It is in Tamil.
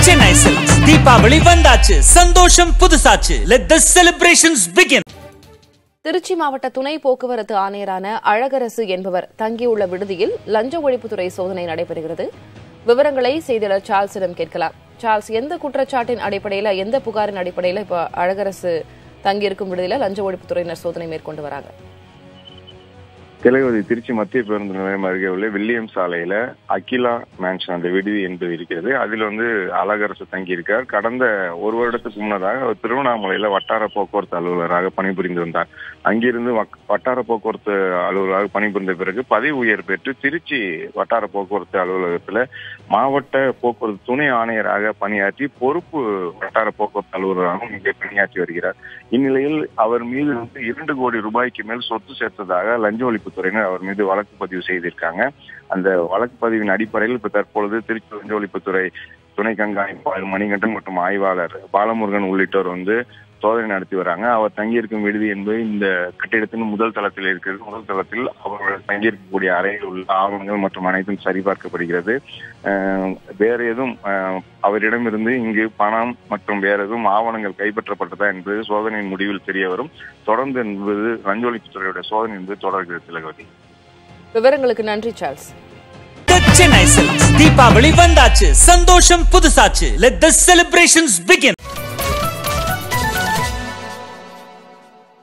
Chennai Silks. தீபாவளி வந்தாச்சு சந்தோஷம் புதுசாச்சு let the celebrations begin Trichy மாவட்ட துணை போக்குவரத்து ஆணையரான அழகரசு என்பவர் தங்கியுள்ள விடுதியில் லஞ்ச ஒழிப்புத்துறை சோதனை நடைபெறுகிறது விவரங்களை செய்தியாளர் சார்ல்ஸிடம் கேட்கலாம் சார்ல்ஸ் எந்த குற்றச்சாட்டின் அடிப்படையில் எந்த புகாரின் அடிப்படையில் இப்போ அழகரசு தங்கியிருக்கும் விடுதியில் லஞ்ச ஒழிப்புத்துறையினர் சோதனை மேற்கொண்டு வராங்க திலகவதி திருச்சி மத்திய பேருந்து நிலையம் அருகே உள்ள வில்லியம் சாலையில அகிலா மேன்ஷன் அந்த விடுதி என்பது இருக்கிறது அதில் வந்து அழகரசு தங்கியிருக்கார் கடந்த ஒரு வருடத்துக்கு முன்னதாக அவர் திருவண்ணாமலையில வட்டார போக்குவரத்து அலுவலராக பணிபுரிந்து வந்தார் அங்கிருந்து வக்- வட்டார போக்குவரத்து அலுவலராக பணிபுரிந்த பிறகு பதவி உயர் பெற்று திருச்சி வட்டார போக்குவரத்து அலுவலகத்துல மாவட்ட போக்குவரத்து துணை ஆணையராக பணியாற்றி பொறுப்பு வட்டார போக்குவரத்து அலுவலராகவும் இங்கே பணியாற்றி வருகிறார் இந்நிலையில் அவர் மீது வந்து இரண்டு கோடி ரூபாய்க்கு மேல் சொத்து சேர்த்ததாக லஞ்ச ஒழிப்புத்துறையினர் அவர் மீது வழக்கு பதிவு செய்திருக்காங்க அந்த வழக்கு பதிவின் அடிப்படையில் இப்ப தற்பொழுது திருச்சி லஞ்ச ஒழிப்புத்துறை துணை கண்காணிப்பாளர் மணிகண்டன் மற்றும் ஆய்வாளர் பாலமுருகன் உள்ளிட்டோர் வந்து சோதனை நடத்தி வராங்க அவர் தங்கியிருக்கும் விடுதி என்பது இந்த கட்டிடத்தின் முதல் தளத்தில் இருக்கிறது முதல் தளத்தில் அவர்கள் தங்கியிருக்கக்கூடிய அறையில் உள்ள ஆவணங்கள் மற்றும் அனைத்தும் சரிபார்க்கப்படுகிறது அஹ், வேற எதுவும் அஹ், அவரிடமிருந்து இங்கு பணம் மற்றும் வேற எதுவும் ஆவணங்கள் கைப்பற்றப்பட்டதா என்பது சோதனையின் முடிவில் தெரிய வரும் தொடர்ந்து என்பது லஞ்ச ஒழிப்புத்துறையுடைய சோதனை என்பது தொடர்கிறது திலகவதி விவரங்களுக்கு நன்றி Charles The Chennai Silks. Deepavali வந்தாச்சு சந்தோஷம் புதுசாச்சு let the celebrations begin